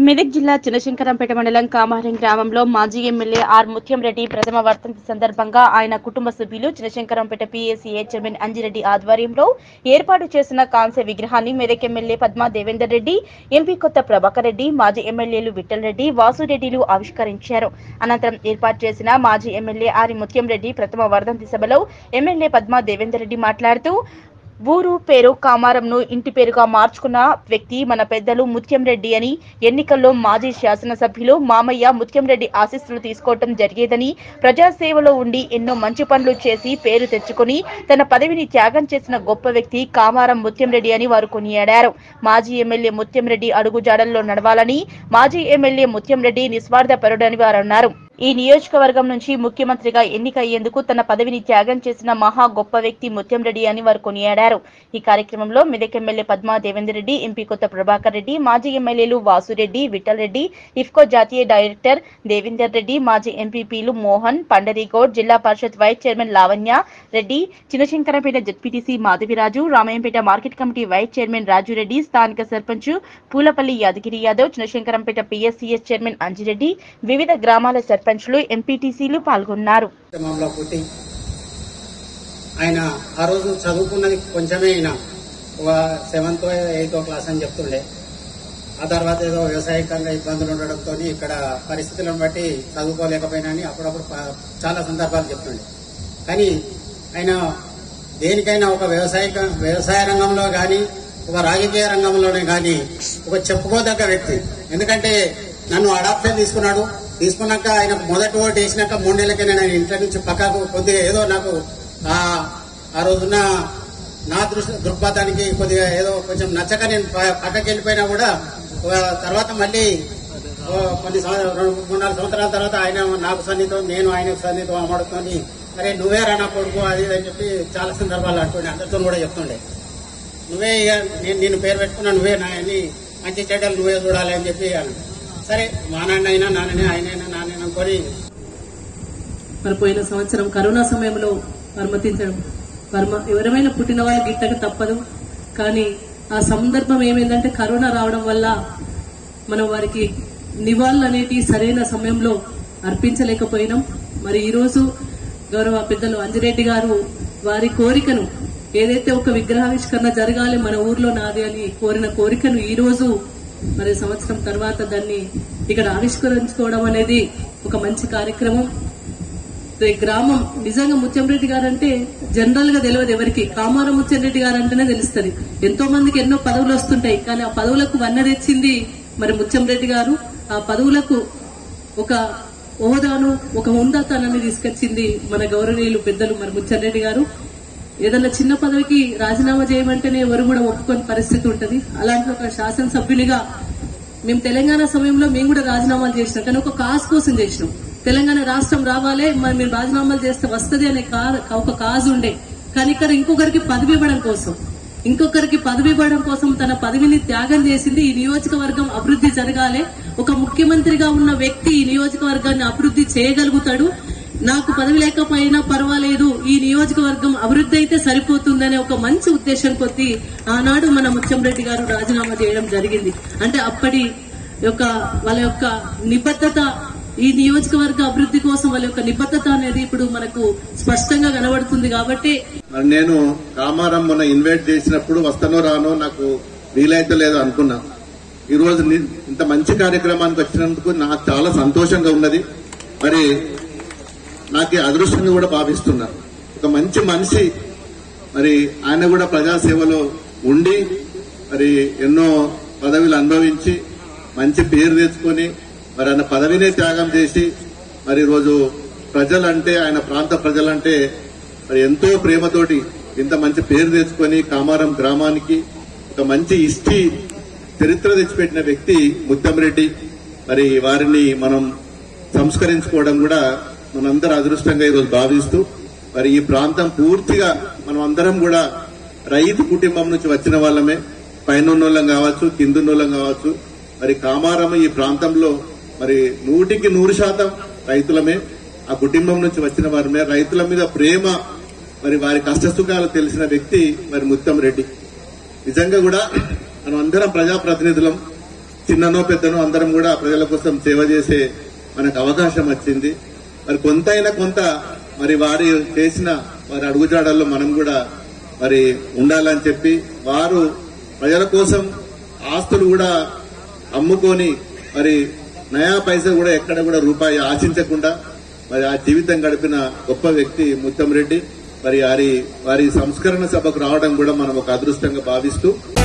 మెదక్ జిల్లా చినశంకరంపేట మండలం కామారం గ్రామంలో మాజీ ఎమ్మెల్యే ఆర్ ముత్యంరెడ్డి ప్రథమ వర్ధంతి సందర్భంగా ఆయన కుటుంబ సభ్యులు చినశంకరంపేట పీఎస్సీఏ చైర్మన్ అంజిరెడ్డి ఆధ్వర్యంలో ఏర్పాటు చేసిన కాంస్య విగ్రహాన్ని మెదక్ ఎమ్మెల్యే పద్మా దేవేందర్ రెడ్డి ఎంపీ కొత్త ప్రభాకర్ రెడ్డి మాజీ ఎమ్మెల్యేలు విఠల్ రెడ్డి వాసురెడ్డిలు ఆవిష్కరించారు అనంతరం ఏర్పాటు చేసిన మాజీ ఎమ్మెల్యే ఆరి ముత్యంరెడ్డి ప్రథమ వర్ధంతి సభలో ఎమ్మెల్యే పద్మా దేవేందర్ రెడ్డి మాట్లాడుతూ ఊరు పేరు కామారంను ఇంటి పేరుగా మార్చుకున్న వ్యక్తి మన పెద్దలు ముత్యం రెడ్డి అని ఎన్నికల్లో మాజీ శాసనసభ్యులు మామయ్య ముత్యం రెడ్డి ఆశీస్సులు తీసుకోవటం జరిగేదని ప్రజాసేవలో ఉండి ఎన్నో మంచి పనులు చేసి పేరు తెచ్చుకొని తన పదవిని త్యాగం చేసిన గొప్ప వ్యక్తి కామారం ముత్యం రెడ్డి అని వారు కొనియాడారు మాజీ ఎమ్మెల్యే ముత్యం రెడ్డి అడుగుజాడల్లో నడవాలని మాజీ ఎమ్మెల్యే ముత్యం రెడ్డి నిస్వార్థపరుడని వారు అన్నారు ఈ నియోజకవర్గం నుంచి ముఖ్యమంత్రిగా ఎన్నికయ్యేందుకు తన పదవిని త్యాగం చేసిన మహా గొప్ప వ్యక్తి ముత్యం రెడ్డి అని వారు కొనియాడారు ఈ కార్యక్రమంలో మెదక్ ఎమ్మెల్యే పద్మా దేవేందర్ రెడ్డి ఎంపీ కొత్త ప్రభాకర్ రెడ్డి మాజీ ఎమ్మెల్యేలు వాసురెడ్డి విఠల్ రెడ్డి ఇఫ్కో జాతీయ డైరెక్టర్ దేవేందర్ రెడ్డి మాజీ ఎంపీపీలు Mohan Pandarigoud Zilla Parishad vice chairman Lavanya Reddy Chinashankarampet ZPTC Madhaviraju Ramayampet market committee vice chairman Rajureddy స్థానిక సర్పంచ్ పూలపల్లి యాదగిరి యాదవ్ చినశంకరంపేట పిఎస్సిఎస్ చైర్మన్ అంజిరెడ్డి వివిధ గ్రామాల సర్పంచ్లు ఎంపీటీసీలు పాల్గొన్నారు గ్రామంలో పుట్టి ఆయన ఆ రోజు చదువుకున్నది కొంచెమే ఆయన ఒక సెవెంత్ ఎయిత్ క్లాస్ అని చెప్తుండే ఆ తర్వాత ఏదో వ్యవసాయకంగా ఇబ్బందులు ఉండడంతో ఇక్కడ పరిస్థితులను బట్టి చదువుకోలేకపోయినా అని అప్పుడప్పుడు ప- చాలా సందర్భాలు చెప్తుండే కానీ ఆయన దేనికైనా ఒక వ్యవసాయ వ్యవసాయ రంగంలో కానీ ఒక రాజకీయ రంగంలోనే కానీ ఒక చెప్పుకోదగ్గ వ్యక్తి ఎందుకంటే నన్ను అడాప్షన్ తీసుకున్నాడు తీసుకున్నాక ఆయన మొదటి ఓటు వేసినాక మూడేళ్లకే నేను ఆయన ఇంట్లో నుంచి పక్కకు కొద్దిగా ఏదో నాకు ఆ ఆ రోజున్న నా దృష్టి దృక్పథానికి కొద్దిగా ఏదో కొంచెం నచ్చక నేను ప- పక్కకి వెళ్ళిపోయినా కూడా ఆ తర్వాత మళ్ళీ ఓ కొన్ని సంవ- రెండు మూడు నాలుగు సంవత్సరాల తర్వాత ఆయన నాకు సన్నిహితం నేను ఆయనకు సన్నిహితం అమ్మడుతోని అరే నువ్వే రా నా కొడుకు అది ఇది అని చెప్పి చాలా సందర్భాలు అంటుండే అందరితో కూడా చెప్తుండే నువ్వే ఇక నేను నేను పేరు పెట్టుకున్నా నువ్వే నా అన్ని మంచి చెడ్డలు నువ్వే చూడాలి అని చెప్పి అన్నాడు. సరే మా నాన్న అయినా నాన్ననే ఆయనైనా నాన్న అనుకొని మరి పోయిన సంవత్సరం కరోనా సమయంలో మర్మతించడం మర్మ ఎవరైనా పుట్టిన వాళ్ళు గిట్టక తప్పదు కానీ ఆ సందర్భం ఏమైందంటే కరోనా రావడం వల్ల మనం వారికి నివాళులు అనేటి సరైన సమయంలో అర్పించలేకపోయినాం మరి ఈ రోజు గౌరవ పెద్దలు అంజిరెడ్డి గారు వారి కోరికను ఏదైతే ఒక విగ్రహావిష్కరణ జరగాలి మన ఊర్లో నాది అని కోరిన కోరికను ఈ రోజు మరి సంవత్సరం తర్వాత దాన్ని ఇక్కడ ఆవిష్కరించుకోవడం అనేది ఒక మంచి కార్యక్రమం ఈ గ్రామం నిజంగా ముత్యంరెడ్డి గారు అంటే జనరల్ గా తెలియదు ఎవరికి కామారం ముత్యంరెడ్డి గారు అంటేనే తెలుస్తుంది ఎంతో మందికి ఎన్నో పదవులు వస్తుంటాయి కానీ ఆ పదవులకు వన్న తెచ్చింది మరి ముత్యంరెడ్డి గారు ఆ పదవులకు ఒక హోదాను ఒక హుందాతనాన్ని తీసుకొచ్చింది మన గౌరవనీయులు పెద్దలు మరి ముత్యంరెడ్డి గారు ఏదన్నా చిన్న పదవికి రాజీనామా చేయమంటేనే ఎవరు కూడా ఒప్పుకొని పరిస్థితి ఉంటది అలాంటి ఒక శాసనసభ్యునిగా మేము తెలంగాణ సమయంలో మేము కూడా రాజీనామాలు చేసినాం కానీ ఒక కాజ్ కోసం చేసినాం తెలంగాణ రాష్ట్రం రావాలే మరి మేము రాజీనామాలు చేస్తే వస్తది అనే కా- ఒక కాజ్ ఉండే కానీ ఇక్కడ ఇంకొకరికి పదవి ఇవ్వడం కోసం ఇంకొకరికి పదవి ఇవ్వడం కోసం తన పదవిని త్యాగం చేసింది ఈ నియోజకవర్గం అభివృద్ధి జరగాలి ఒక ముఖ్యమంత్రిగా ఉన్న వ్యక్తి ఈ నియోజకవర్గాన్ని అభివృద్ధి చేయగలుగుతాడు నాకు పదవి లేకపోయినా పర్వాలేదు ఈ నియోజకవర్గం అభివృద్ధి అయితే సరిపోతుందనే ఒక మంచి ఉద్దేశం కొద్దీ ఆనాడు మన ముత్యంరెడ్డి గారు రాజీనామా చేయడం జరిగింది అంటే అప్పటి యొక్క వాళ్ళ యొక్క నిబద్ధత ఈ నియోజకవర్గ అభివృద్ధి కోసం వాళ్ళ యొక్క నిబద్ధత అనేది ఇప్పుడు మనకు స్పష్టంగా కనబడుతుంది కాబట్టి మరి నేను కామారం మొన్న ఇన్వైట్ చేసినప్పుడు వస్తానో రానో నాకు వీలైతే లేదో అనుకున్నా ఈ రోజు ని- ఇంత మంచి కార్యక్రమానికి వచ్చినందుకు నాకు చాలా సంతోషంగా ఉన్నది మరి నాకు ఈ అదృష్టంగా కూడా భావిస్తున్నా ఒక మంచి మనిషి మరి ఆయన కూడా ప్రజాసేవలో ఉండి మరి ఎన్నో పదవులు అనుభవించి మంచి పేరు తెచ్చుకొని మరి ఆయన పదవినే త్యాగం చేసి మరి ఈరోజు ప్రజలంటే ఆయన ప్రాంత ప్రజలంటే మరి ఎంతో ప్రేమతోటి ఇంత మంచి పేరు తెచ్చుకొని కామారం గ్రామానికి ఒక మంచి హిస్టరీ చరిత్ర తెచ్చిపెట్టిన వ్యక్తి ముత్తంరెడ్డి మరి వారిని మనం సంస్కరించుకోవడం కూడా మనందరూ అదృష్టంగా ఈరోజు భావిస్తూ మరి ఈ ప్రాంతం పూర్తిగా మనం అందరం కూడా రైతు కుటుంబం నుంచి వచ్చిన వాళ్ళమే పైన ఉన్నోళ్ళం కావచ్చు కింద ఉన్నోళ్ళం కావచ్చు మరి కామారం ఈ ప్రాంతంలో మరి నూటికి నూరు శాతం రైతులమే ఆ కుటుంబం నుంచి వచ్చిన వారమే రైతుల మీద ప్రేమ మరి వారి కష్టసుఖాలు తెలిసిన వ్యక్తి మరి ముత్తం రెడ్డి నిజంగా కూడా మనం అందరం ప్రజాప్రతినిధులం చిన్ననో పెద్దనో అందరం కూడా ప్రజల కోసం సేవ చేసే మనకు అవకాశం వచ్చింది మరి కొంతైనా కొంత మరి వారి చేసిన వారి అడుగుజాడల్లో మనం కూడా మరి ఉండాలని చెప్పి వారు ప్రజల కోసం ఆస్తులు కూడా అమ్ముకొని మరి నయా పైసా కూడా ఎక్కడ కూడా రూపాయి ఆశించకుండా మరి ఆ జీవితం గడిపిన గొప్ప వ్యక్తి ముత్తం రెడ్డి మరి వారి వారి సంస్కరణ సభకు రావడం కూడా మనం ఒక అదృష్టంగా భావిస్తూ